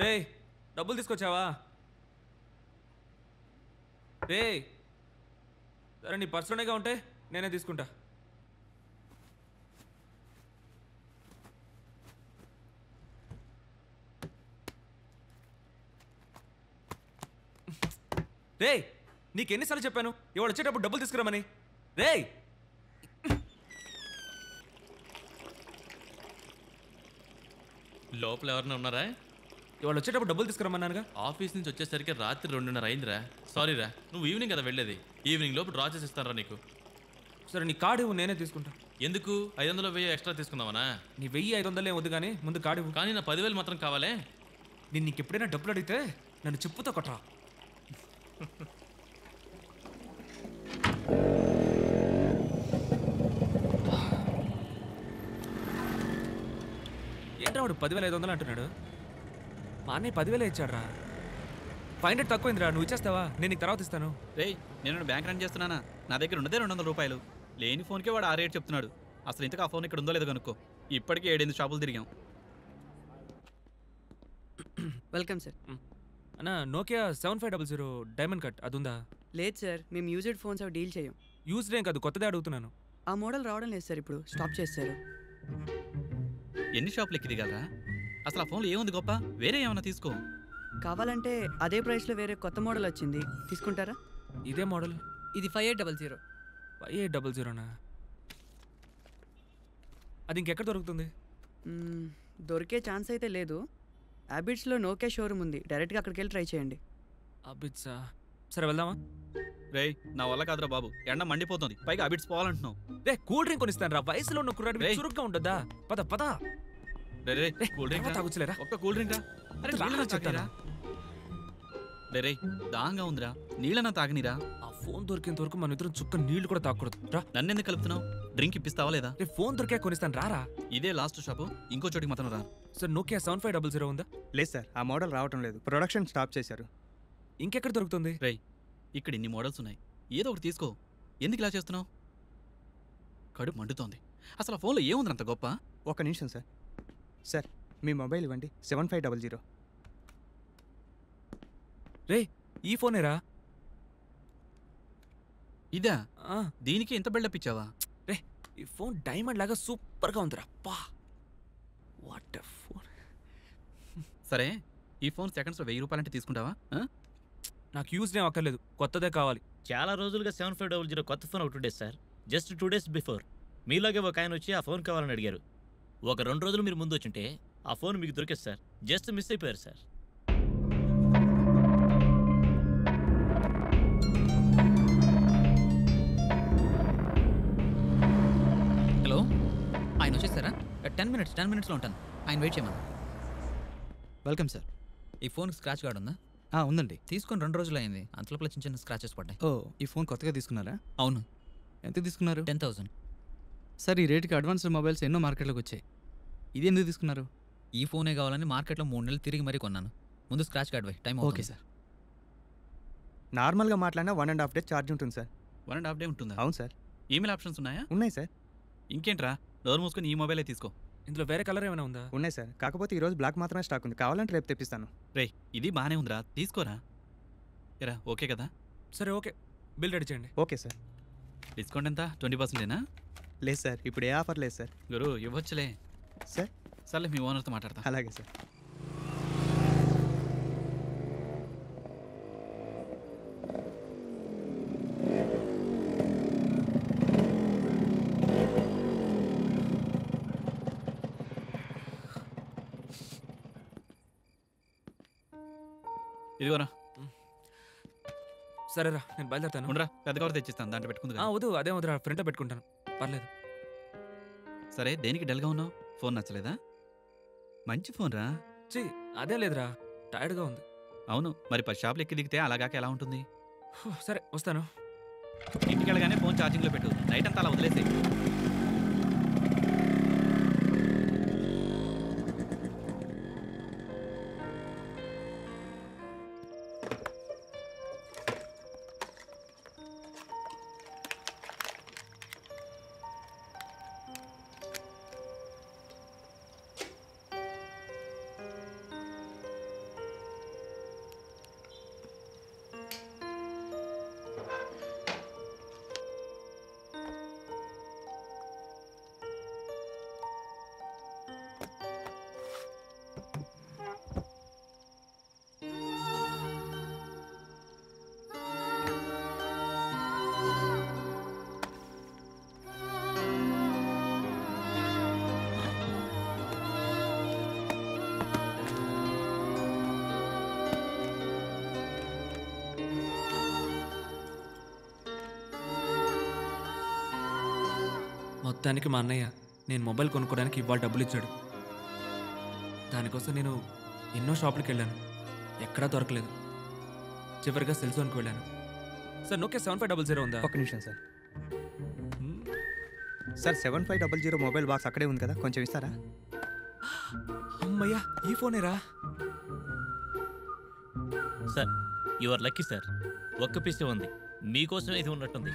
రే డబ్బులు తీసుకొచ్చావా రే సరే నీ పర్సనల్గా ఉంటే నేనే తీసుకుంటా రే నీకు ఎన్నిసార్లు చెప్పాను ఇవాళ వచ్చేటప్పుడు డబ్బులు తీసుకురామని రే లోపల ఎవరైనా ఉన్నారా ఇవాళ వచ్చేటప్పుడు డబ్బులు తీసుకురమ్మన్నానుగా ఆఫీస్ నుంచి వచ్చేసరికి రాత్రి రెండున్నర అయిందిరా సారీ రా నువ్వు ఈవినింగ్ కదా వెళ్ళేది ఈవినింగ్ లోపు డ్రా చేసి ఇస్తానరా నీకు సరే నీ కార్డు ఇవ్వు నేనే తీసుకుంటా ఎందుకు ఐదు వందలు వెయ్యి ఎక్స్ట్రా తీసుకుందామనా నీ వెయ్యి ఐదు వందలే వద్దు కానీ ముందు కార్డు ఇవ్వు కానీ నా పదివేలు మాత్రం కావాలే నేను నీకు ఎప్పుడైనా డబ్బులు అడిగితే నన్ను చెప్పుతో కొట్టరా ఏంట్రా వాడు పదివేల ఐదు వందలు అంటున్నాడు మా అన్నయ్య పదివేలే ఇచ్చాడ్రా ఫైవ్ హండ్రెడ్ తక్కువైందిరా నువ్వు ఇచ్చేస్తావా నేను నీకు తర్వాత ఇస్తాను రేయ్ నేను బ్యాంక్ రన్ చేస్తున్నానా నా దగ్గర ఉన్నదే రెండు వందల రూపాయలు లేని ఫోన్కే వాడు ఆ రేట్ చెప్తున్నాడు అసలు ఇంతకు ఆ ఫోన్ ఇక్కడ ఉందో లేదో కనుక్కో ఇప్పటికే ఏడెనిమిది షాపులు తిరిగాం వెల్కమ్ సార్ అన్న Nokia seven five double zero diamond cut అది ఉందా లేదు సార్ మేము యూజ్డ్ ఫోన్స్ అవి డీల్ చేయం యూజ్డ్ ఏం కాదు కొత్తదే అడుగుతున్నాను ఆ మోడల్ రావడం లేదు సార్ ఇప్పుడు స్టాప్ చేస్తారు ఎన్ని షాపులు ఎక్కి దిగలరా అసలు ఆ ఫోన్లో ఏముంది గొప్ప వేరే ఏమైనా తీసుకో కావాలంటే అదే ప్రైస్లో వేరే కొత్త మోడల్ వచ్చింది తీసుకుంటారా ఇదే మోడల్ ఇది five eight double zero five eight double జీరోనా అది ఇంకెక్కడ దొరుకుతుంది దొరికే ఛాన్స్ అయితే లేదు హ్యాబిట్స్లో నోకే షోరూమ్ ఉంది డైరెక్ట్గా అక్కడికి వెళ్ళి ట్రై చేయండి అబ్బిచ్చా సరే వెళ్దామా రేయ్ నా వల్ల కాదురా బాబు ఎండ మండిపోతుంది పైగా అబిట్స్ పోవాలంటున్నావు రే కూల్ డ్రింక్ కొనిస్తాను రా వయసులో ఉన్న కుర్రాడు రేయ్. చురుగ్గా ఉంటుందా పద పద రే రే కూల్ డ్రింక్ తర్వాత తాగొచ్చులేరా ఒక్క కూల్ డ్రింక్ రా అరే రా, నీళ్ళన్నా చెప్తాను. తాగిరా రే రే దాహంగా ఉందిరా నీళ్ళన్నా తాగనిరా ఆ ఫోన్ దొరికేంత వరకు మన ఇద్దరం చుక్క నీళ్లు కూడా తాగకూడదు రా నన్నెందుకు కలుపుతున్నావు డ్రింక్ ఇప్పిస్తావా లేదా రే ఫోన్ దొరికే కొనిస్తాను రారా ఇదే లాస్ట్ షాపు ఇంకో చోటికి మాత్రం రా sir Nokia seven five double zero ఉందా లేదు సార్ ఆ మోడల్ రావటం లేదు ప్రొడక్షన్ స్టాప్ చేశారు ఇంకెక్కడ దొరుకుతుంది రేయ్ ఇక్కడ ఇన్ని మోడల్స్ ఉన్నాయి ఏదో ఒకటి తీసుకో ఎందుకు ఇలా చేస్తున్నావు కడుపు మండుతోంది అసలు ఆ ఫోన్లో ఏముంది అంత గొప్ప ఒక నిమిషం సార్ సార్ మీ మొబైల్ ఇవ్వండి సెవెన్ ఫైవ్ డబల్ జీరో రే ఈ ఫోనేరా ఇదా ఆ, దీనికి ఇంత బిల్డప్ ఇచ్చావా రే ఈ ఫోన్ డైమండ్ లాగా సూపర్ గా ఉందిరా పా వాట్ ఫోన్ సరే ఈ ఫోన్ సెకండ్స్లో వెయ్యి రూపాయలంటే తీసుకుంటావా ఆ? నాకు యూజ్ ఏం అక్కర్లేదు కొత్తదే కావాలి చాలా రోజులుగా సెవెన్ ఫైవ్ డబుల్ జీరో కొత్త ఫోన్ ఒకటి ఉండే sir just two days before మీలాగే ఒక ఆయన వచ్చి ఆ ఫోన్ కావాలని అడిగారు ఒక రెండు రోజులు మీరు ముందు వచ్చింటే ఆ ఫోన్ మీకు దొరికేది సార్ జస్ట్ మిస్ అయిపోయారు సార్ హలో ఆయన వచ్చేసారా టెన్ మినిట్స్ టెన్ మినిట్స్లో ఉంటాను ఆయన వెయిట్ చేయమన్నా వెల్కమ్ సార్ ఈ ఫోన్ స్క్రాచ్ కార్డ్ ఉందా ఆ, ఉందండి తీసుకొని రెండు రోజులు అయింది అంతలోపల చిన్న చిన్న స్క్రాచెస్ పడ్డాయి ఓ ఈ ఫోన్ కొత్తగా తీసుకున్నారా అవును ఎంత తీసుకున్నారు టెన్ థౌసండ్ సార్ ఈ రేటుకి అడ్వాన్స్డ్ మొబైల్స్ ఎన్నో మార్కెట్లోకి వచ్చాయి ఇది ఎందుకు తీసుకున్నారు ఈ ఫోనే కావాలని మార్కెట్లో మూడు నెలలు తిరిగి మరీ కొన్నాను ముందు స్క్రాచ్ కార్డ్ వై టైం ఓకే సార్ నార్మల్గా మాట్లాడినా one and half day charge ఉంటుంది sir one and half day ఉంటుందా అవును సార్ ఈమెయిల్ ఆప్షన్స్ ఉన్నాయా ఉన్నాయి సార్ ఇంకేంట్రా డోర్ మూసుకొని ఈ మొబైలే తీసుకో ఇందులో వేరే కలర్ ఏమైనా ఉందా ఉన్నాయి సార్ కాకపోతే ఈరోజు బ్లాక్ మాత్రమే స్టాక్ ఉంది కావాలంటే రేపు తెప్పిస్తాను రే ఇది బానే ఉందిరా తీసుకోరా ఎరా ఓకే కదా సరే ఓకే బిల్ రెడీ చేయండి ఓకే సార్ డిస్కౌంట్ ఎంత ట్వంటీ పర్సెంటేనా లేదు సార్ ఇప్పుడు ఏ ఆఫర్ లేదు సార్ గురు ఇవ్వచ్చులే సార్ సర్లే మీ ఓనర్తో మాట్లాడతా అలాగే సార్ ఇదిగోరా సరేరా నేను బయలుదేరుతాను ఉండరా పెద్ద కవర్ తెచ్చిస్తాను దాంట్లో పెట్టుకుంది ఆ, వద్దు అదే వద్దురా ఫ్రంట్లో పెట్టుకుంటాను పర్లేదు సరే దేనికి డల్గా ఉన్నావు ఫోన్ నచ్చలేదా మంచి ఫోన్ రా చి అదే లేదురా టైర్డ్గా ఉంది అవును మరి పది షాపులు ఎక్కి దిగితే అలాగాక ఎలా ఉంటుంది హూ, సరే వస్తాను ఇంటికి వెళ్ళగానే ఫోన్ ఛార్జింగ్లో పెట్టు నైట్ అంతా అలా వదిలేసేయి మొత్తానికి మా అన్నయ్య నేను మొబైల్ కొనుక్కోవడానికి ఇవాళ డబ్బులు ఇచ్చాడు దానికోసం నేను ఎన్నో షాపులకు వెళ్ళాను ఎక్కడా దొరకలేదు చివరిగా సెల్ జోన్కి వెళ్ళాను సార్ నోకే సెవెన్ ఫైవ్ డబల్ జీరో ఉందా ఒక్క నిమిషం సార్ హ్మ్. Sir seven five double zero mobile box అక్కడే ఉంది కదా కొంచెం ఇస్తారా అమ్మయ్యా ఈ ఫోనేరా sir you are lucky sir ఒక్క పీసే ఉంది మీకోసం ఇది ఉన్నట్టుంది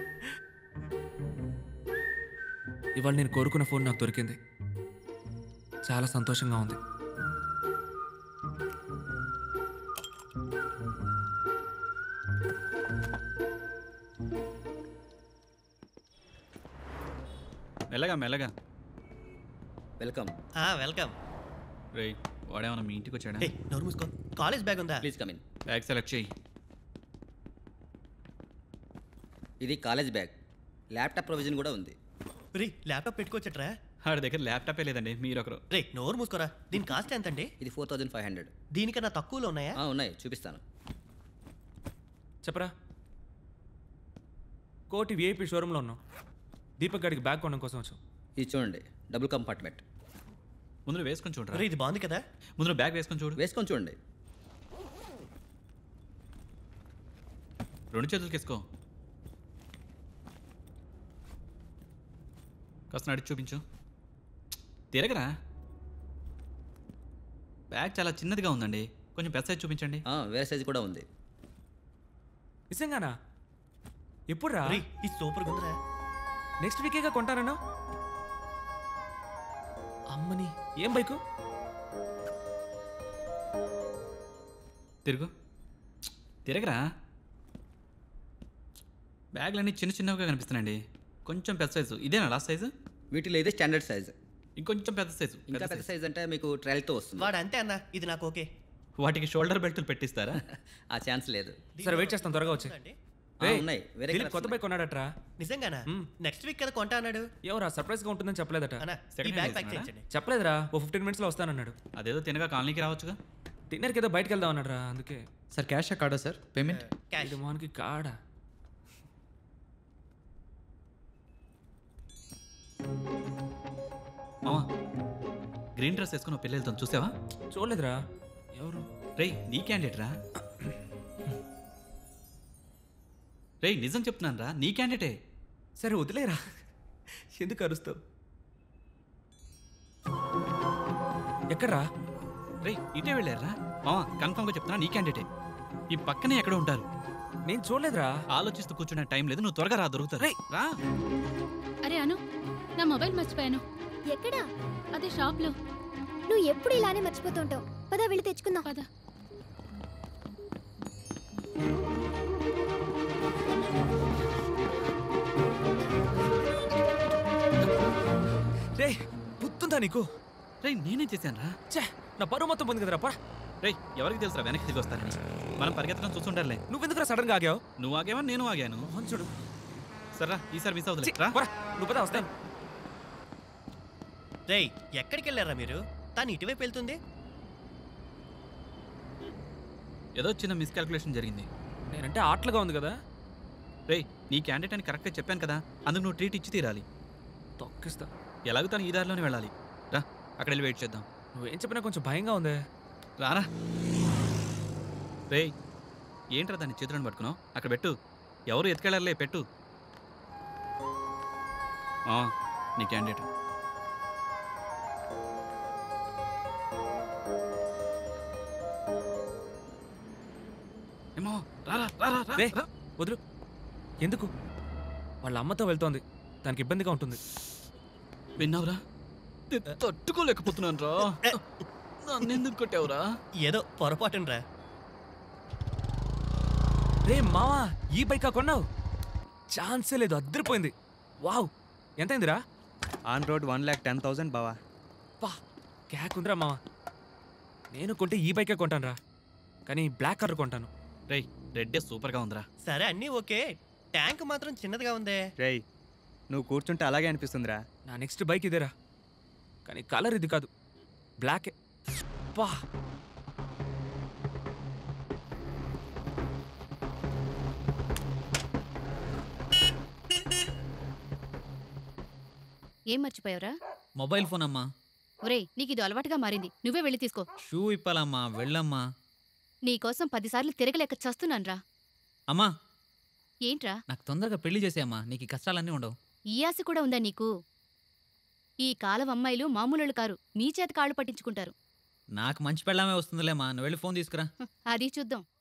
ఇవాళ నేను కోరుకున్న ఫోన్ నాకు దొరికింది చాలా సంతోషంగా ఉంది మెల్లగా మెల్లగా వెల్కమ్ వెల్కమ్ రే వాడేమన్నా మీ ఇంటికి వచ్చాడా ఏ నోరు మూసుకో కాలేజ్ బ్యాగ్ ఉందా please come in bag select చేయి ఇది కాలేజ్ బ్యాగ్ ల్యాప్టాప్ ప్రొవిజన్ కూడా ఉంది రే ల్యాప్టాప్ పెట్టుకోవచ్చట్రా వాడి దగ్గర ల్యాప్టాపే లేదండి మీరు ఒకరు రే నోరు మూసుకోరా దీని కాస్ట్ ఎంత అండి ఇది ఫోర్ థౌజండ్ ఫైవ్ హండ్రెడ్ దీనికన్నా తక్కువలో ఉన్నాయా ఉన్నాయి చూపిస్తాను చెప్పరా కోటి విఐపి షోరూంలో ఉన్నాం దీపక్ గడికి బ్యాగ్ కొనడం కోసం వచ్చాం ఇది చూడండి డబుల్ కంపార్ట్మెంట్ ముందు వేసుకొని చూడరా రే ఇది బాగుంది కదా ముందు బ్యాగ్ వేసుకొని చూడు వేసుకొని చూడండి రెండు చేతులకి వేసుకో కాస్త నడిచి చూపించు తిరగరా బ్యాగ్ చాలా చిన్నదిగా ఉందండి కొంచెం పెద్ద సైజ్ చూపించండి ఆ, వేరే సైజ్ కూడా ఉంది నిజంగానా ఎప్పుడు రా రే ఇది సూపర్ ఉందిరా నెక్స్ట్ వీకేగా కొంటానన్నా అమ్మని ఏం బైకు తిరుగు తిరగరా బ్యాగ్లన్నీ చిన్న చిన్నవిగా కనిపిస్తున్నాయండి కొంచెం పెద్ద సైజు ఇదేనా లాస్ట్ సైజు వీటిలో ఇదే స్టాండర్డ్ సైజ్ ఇంకొంచెం పెద్ద సైజు ఇంకా పెద్ద పెద్ద size. సైజ్ అంటే మీకు ట్రయల్తో వస్తుంది వాడు అంతే అన్న ఇది నాకు ఓకే వాటికి షోల్డర్ బెల్ట్లు పెట్టిస్తారా ఆ ఛాన్స్ లేదు సరే వెయిట్ చేస్తాం త్వరగా వచ్చి అండి ఆ, ఉన్నాయి వేరే దిలీప్ colours కొత్త బైక్ కొన్నాడట్రా నిజంగానా మ్మ్. నెక్స్ట్ వీక్ కదా కొంటా అన్నాడు ఎవరా సర్ప్రైజ్ గా ఉంటుందని చెప్పలేదట అన్న Second ఈ hand బ్యాగ్ ప్యాక్ తీసుకున్నాడా? చేయించండి చెప్పలేదురా ఓ ఫిఫ్టీన్ మినిట్స్ లో వస్తానన్నాడు అదేదో తినగా కాలనీకి రావచ్చుగా డిన్నర్కి ఏదో బయటకు వెళ్దాం అన్నాడు అందుకే సార్ క్యాష్ కార్డా సార్ పేమెంట్ క్యాష్ ఇది మోహన్కి కాడా మామా గ్రీన్ డ్రెస్ వేసుకుని పెళ్ళి వెళ్తాం చూసావా చూడలేదురా ఎవరు రేయ్ నీ క్యాండిడేట్ రా రేయ్ నిజం చెప్తున్నాను రా నీ క్యాండిడేటే సరే వదిలేరా ఎందుకు అరుస్తావు ఎక్కడ్రా రేయ్ ఇటే వెళ్ళారా మామా కన్ఫర్మ్గా చెప్తున్నా నీ క్యాండిడేటే ఈ పక్కనే ఎక్కడ ఉంటారు నేను చూడలేదురా ఆలోచిస్తూ కూర్చునే టైం లేదు నువ్వు త్వరగా రా దొరుకుతారు రేయ్. రా అరే అను నా మొబైల్ మర్చిపోయాను ఎక్కడా అదే షాప్లో నువ్వు ఎప్పుడు ఇలానే మర్చిపోతుంటావు పద వెళ్ళి తెచ్చుకుందాం పద రే పుత్తుందా నీకు రేయ్ నేనే చేశాను రా ఛే నా పరువు మొత్తం పొంది కదరా పా రేయ్ ఎవరికి తెలుసురా వెనక్కి తిరిగి వస్తారని మనం పరిగెత్తడం చూస్తుంటారులే నువ్వెందుకురా సడన్ గా ఆగావు నువ్వు ఆగేవా నేను ఆగాను మోహన్ చూడు సర్రా ఈసారి మిస్ ఛీ, అవుతుంది రా పోరా, నువ్వు పద వస్తాను రేయ్ ఎక్కడికి వెళ్ళారా మీరు తను ఇటువైపు వెళ్తుంది ఏదో చిన్న మిస్కాల్కులేషన్ జరిగింది నేనంటే ఆటలుగా ఉంది కదా రేయ్ నీ క్యాండిడేట్ అని కరెక్ట్గా చెప్పాను కదా అందుకు నువ్వు ట్రీట్ ఇచ్చి తీరాలి తొక్కిస్తా ఎలాగో తను ఈ దారిలోనే వెళ్ళాలి రా అక్కడ వెళ్ళి వెయిట్ చేద్దాం నువ్వేం చెప్పినా కొంచెం భయంగా ఉంది రారా రేయ్ ఏంట్రా దాన్ని చేతులను పట్టుకున్నావు అక్కడ పెట్టు ఎవరు ఎత్తుకెళ్ళారులే పెట్టు ఆ, నీ క్యాండిడేట్ ఏమో రారా రారా రా, రే రా. వదులు ఎందుకు వాళ్ళ అమ్మతో వెళ్తోంది దానికి ఇబ్బందిగా ఉంటుంది విన్నావురా నేను తట్టుకోలేకపోతున్నాను రా నన్ను ఎందుకు కొట్టావురా ఏదో పొరపాటునరా రే మావా ఈ బైకా కొన్నావు ఛాన్సే లేదు అద్దరిపోయింది వావ్ ఎంతైందిరా on road one lakh ten thousand బావా పా క్యాక్ ఉందిరా మావా నేను కొంటే ఈ బైకే కొంటాను రా కానీ బ్లాక్ కలర్ కొంటాను రేయ్ రెడ్డే సూపర్గా ఉందిరా సరే అన్నీ ఓకే ట్యాంక్ మాత్రం చిన్నదిగా ఉందే రేయ్ నువ్వు కూర్చుంటే అలాగే అనిపిస్తుందిరా నా నెక్స్ట్ బైక్ ఇదేరా కానీ కలర్ ఇది కాదు బ్లాకే పా ఏం మర్చిపోయావురా మొబైల్ ఫోన్ అమ్మా ఒరేయ్ నీకు ఇది అలవాటుగా మారింది నువ్వే వెళ్ళి తీసుకో షూ ఇప్పాలమ్మా వెళ్ళమ్మా నీకోసం పదిసార్లు తిరగలేక చస్తున్నాన్రా అమ్మా ఏంట్రా నాకు తొందరగా పెళ్లి చేసేయమ్మా నీకు ఈ కష్టాలన్నీ ఉండవు ఈ ఆశ కూడా ఉందా నీకు ఈ కాలం అమ్మాయిలు మామూలు కారు నీ చేత కాళ్ళు పట్టించుకుంటారు నాకు మంచి పెళ్ళామే వస్తుందిలేమ్మా నువ్వు వెళ్ళి ఫోన్ తీసుకురా హ, అది చూద్దాం